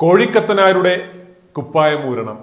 കോഴിക്കത്തനാരുടെ കുപ്പായമൂരണം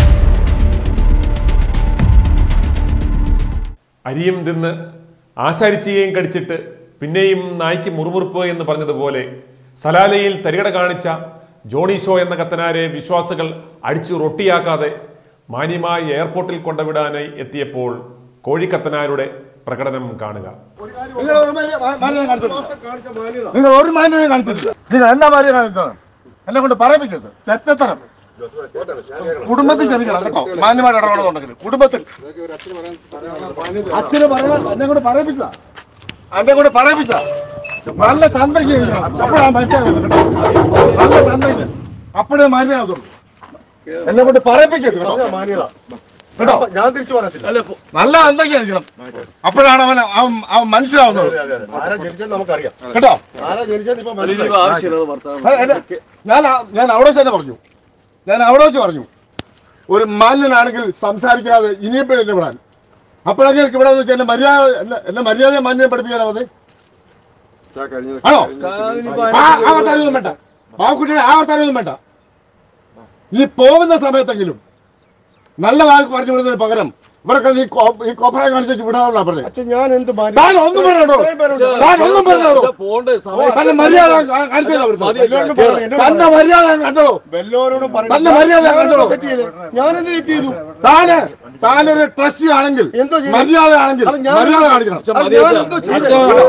അരിയും തിന്ന് ആശാരിച്ചിയെയും കടിച്ചിട്ട് പിന്നെയും നായ്ക്ക് മുറുമുറുപ്പ് എന്ന് പറഞ്ഞതുപോലെ സലാലയിൽ തരികട കാണിച്ച ജോണി ഷോ എന്ന കത്തനാരെ വിശ്വാസികൾ അടിച്ചു റൊട്ടിയാക്കാതെ മാന്യമായി എയർപോർട്ടിൽ കൊണ്ടുവിടാനായി എത്തിയപ്പോൾ കോഴിക്കത്തനാരുടെ പ്രകടനം കാണുക നിങ്ങൾ ഒരു മാന്യ- മാ- മാന്യത കാണിച്ചിട്ടില്ല. നിങ്ങൾ ഒരു മാന്യത കാണിച്ചിട്ടില്ല നിങ്ങൾ എന്നാ മാന്യത കാണിച്ചത് എന്നെ കൊണ്ട് പറയിപ്പിക്കരുത് ചെറ്റത്തരം കുടുംബത്തിൽ ക്ഷമിക്കണം കേട്ടോ മാന്യമായിട്ട് ഇടപെടുന്നുണ്ടെങ്കിൽ കുടുംബത്തിൽ അച്ഛന് പറയാൻ എന്നെ കൊണ്ട് പറയിപ്പിച്ച എന്നെ കൊണ്ട് പറയിപ്പിച്ച നല്ല തന്തയ്ക്ക് ക്ഷമിക്കണം. അപ്പോഴാ മനസ്സിലാകുന്നത് കേട്ടോ നല്ല തന്തയ്ക്ക് അപ്പോഴേ മാന്യമാകുള്ളൂ എന്നെ കൊണ്ട് പറയിപ്പിക്കരുത് കേട്ടോ മാന്യത കേട്ടോ ഞാൻ തിരിച്ചു പറയത്തില്ല നല്ല തന്തയ്ക്ക് ക്ഷമിക്കണം അപ്പോഴാണ് അവൻ അവൻ അവൻ മനസ്സിലാവുന്നത് ആരാ ജനിച്ചെന്ന് നമുക്കറിയാം കേട്ടോ ആരാ ജനിച്ചെന്ന് ഇപ്പൊ മനസ്സിലായി അല്ല, അല്ല, ഞാൻ ആ- ഞാൻ അവിടെ വെച്ച് തന്നെ പറഞ്ഞു ഞാൻ അവിടെ വെച്ച് പറഞ്ഞു ഒരു മാന്യനാണെങ്കിൽ സംസാരിക്കാതെ ഇനിയിപ്പോഴും എന്നെ വിടാൻ അപ്പോഴൊക്കെ എനിക്ക് ഇവിടെ വെച്ച് എന്നെ മര്യാദ എന്നെ- എന്നെ മര്യാദ മാന്യം പഠിപ്പിക്കാനോ അത് ആണോ ആ ആവർത്താനൊന്നും വേണ്ട പാവക്കുട്ടിയുടെ ആവർത്താനൊന്നും വേണ്ട ഈ പോകുന്ന സമയത്തെങ്കിലും നല്ല വാക്ക് പറഞ്ഞു വിടുന്നതിന് പകരം ഇവിടെ കിടന്ന് ഈ കോ- ഈ കോപ്പറ കാണിച്ചു വിടാനുള്ള പറഞ്ഞത് അച്ഛൻ ഞാൻ എന്ത് മാന്യം- താൻ ഒന്നും പറഞ്ഞോ താൻ ഒന്നും പറഞ്ഞോ പോണ്ടേ തന്റെ മര്യാദ കാണിച്ചല്ലോ വല്ലോരോടും പറഞ്ഞു, എന്നോട് തന്റെ മര്യാദ കണ്ടോ വല്ലോരോടും പറഞ്ഞു. തന്റെ മര്യാദ ഞാൻ കണ്ടോ? തെറ്റ് ചെയ്തു. ഞാൻ എന്ത് തെറ്റ് ചെയ്തു താന് താനൊരു ട്രസ്റ്റി ആണെങ്കിൽ എന്തോ ചെയ്യും? മര്യാദ ആണെങ്കിൽ അത് ഞാൻ- മര്യാദ കാണിക്കണം അത് ഞാൻ എന്തോ ചെയ്തു?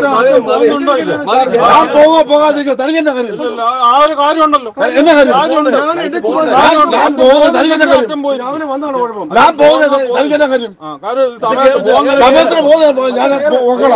ഞാൻ പോകോ പോകാതിരിക്കുക തനിക്കെന്നെ കാര്യം ആ ഒരു കാര്യമുണ്ടല്ലോ എന്നെ കാര്യം ഞാൻ എന്റെ ചുമ്മാ- ഞാൻ- ഞാൻ പോകുന്നത് തനിക്കെന്നെ കാര്യം അച്ഛൻ പോയി രാവിലെ വന്നാണ് കുഴപ്പം ഞാൻ പോകുന്നത് തനിക്കെന്നെ കാര്യം ആ, കാര്യം സമയത്ത് പോകാൻ സമയത്തിന് പോകുന്നത് ഞാൻ പോകണം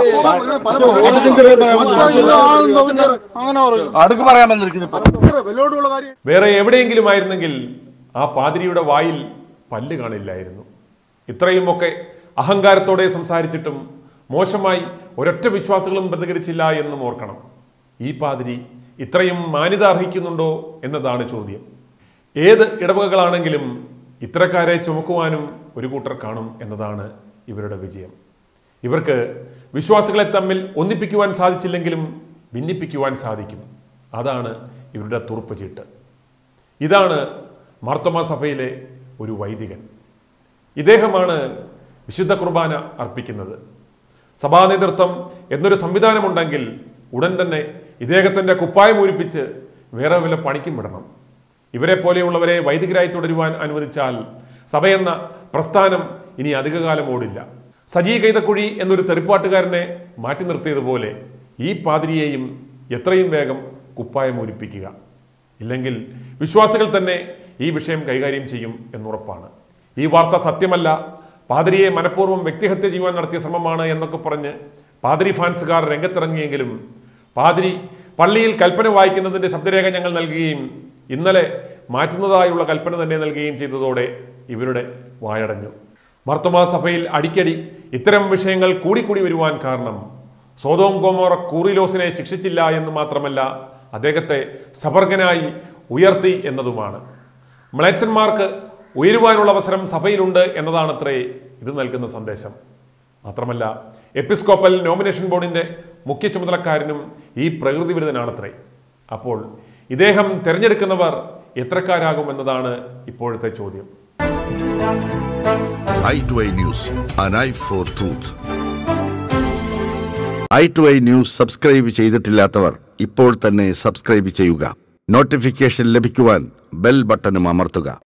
അങ്ങനെ പറയും അടുക്ക് പറയാൻ വന്നിരിക്കുന്നു വല്ലോടുള്ള കാര്യം വേറെ എവിടെയെങ്കിലും ആയിരുന്നെങ്കിൽ ആ പാതിരിയുടെ വായിൽ പല്ല് കാണില്ലായിരുന്നു ഇത്രയുമൊക്കെ അഹങ്കാരത്തോടെ സംസാരിച്ചിട്ടും മോശമായി ഒരൊറ്റ വിശ്വാസികളും പ്രതികരിച്ചില്ല എന്നും ഓർക്കണം ഈ പാതിരി ഇത്രയും മാന്യത അർഹിക്കുന്നുണ്ടോ എന്നതാണ് ചോദ്യം ഏത് ഇടവകകളാണെങ്കിലും ഇത്തരക്കാരെ ചുമക്കുവാനും ഒരു കൂട്ടർ കാണും എന്നതാണ് ഇവരുടെ വിജയം ഇവർക്ക് വിശ്വാസികളെ തമ്മിൽ ഒന്നിപ്പിക്കുവാൻ സാധിച്ചില്ലെങ്കിലും ഭിന്നിപ്പിക്കുവാൻ സാധിക്കും അതാണ് ഇവരുടെ തുറുപ്പ് ചീട്ട് ഇതാണ് മാർത്തോമാ സഭയിലെ ഒരു വൈദികൻ ഇദ്ദേഹമാണ് വിശുദ്ധ കുർബാന അർപ്പിക്കുന്നത് സഭാ നേതൃത്വം എന്നൊരു സംവിധാനമുണ്ടെങ്കിൽ ഉടൻ തന്നെ ഇദ്ദേഹത്തിൻ്റെ കുപ്പായം ഊരിപ്പിച്ച് വേറെ വല്ല പണിക്കും വിടണം ഇവരെ പോലെയുള്ളവരെ വൈദികരായി തുടരുവാൻ അനുവദിച്ചാൽ സഭയെന്ന പ്രസ്ഥാനം ഇനി അധികകാലം ഓടില്ല സജീ കൈതക്കുഴി എന്നൊരു തെറിപ്പാട്ടുകാരനെ മാറ്റി നിർത്തിയതുപോലെ ഈ പാതിരിയെയും എത്രയും വേഗം കുപ്പായം ഊരിപ്പിക്കുക ഇല്ലെങ്കിൽ വിശ്വാസികൾ തന്നെ ഈ വിഷയം കൈകാര്യം ചെയ്യും എന്നുറപ്പാണ് ഈ വാർത്ത സത്യമല്ല പാതിരിയെ മനഃപൂർവ്വം വ്യക്തിഹത്യ ചെയ്യുവാൻ നടത്തിയ ശ്രമമാണ് എന്നൊക്കെ പറഞ്ഞ് പാതിരി ഫാൻസുകാർ രംഗത്തിറങ്ങിയെങ്കിലും പാതിരി പള്ളിയിൽ കൽപ്പന വായിക്കുന്നതിൻ്റെ ശബ്ദരേഖ ഞങ്ങൾ നൽകുകയും ഇന്നലെ മാറ്റുന്നതായുള്ള കൽപ്പന തന്നെ നൽകുകയും ചെയ്തതോടെ ഇവരുടെ വായടഞ്ഞു മർത്തമാ സഭയിൽ അടിക്കടി ഇത്തരം വിഷയങ്ങൾ കൂടിക്കൂടി വരുവാൻ കാരണം സോതോം ഗോമോറ കൂറിലോസിനെ ശിക്ഷിച്ചില്ല എന്ന് മാത്രമല്ല അദ്ദേഹത്തെ സബർഗനായി ഉയർത്തി എന്നതുമാണ് മ്ലേച്ഛന്മാർക്ക് ഉയരുവാനുള്ള അവസരം സഭയിലുണ്ട് എന്നതാണത്രേ ഇത് നൽകുന്ന സന്ദേശം മാത്രമല്ല എപ്പിസ്കോപ്പൽ നോമിനേഷൻ ബോർഡിന്റെ മുഖ്യ ചുമതലക്കാരനും ഈ പ്രകൃതി വിരുദ്ധനാണത്രേ അപ്പോൾ ഇദ്ദേഹം തിരഞ്ഞെടുക്കുന്നവർ എത്രക്കാരാകുമെന്നതാണ് ഇപ്പോഴത്തെ ചോദ്യം eye to eye news an eye for truth eye to eye news subscribe ചെയ്തിട്ടില്ലാത്തവർ ഇപ്പോൾ തന്നെ സബ്സ്ക്രൈബ് ചെയ്യുക നോട്ടിഫിക്കേഷൻ ലഭിക്കുവാൻ ബെൽ ബട്ടണും അമർത്തുക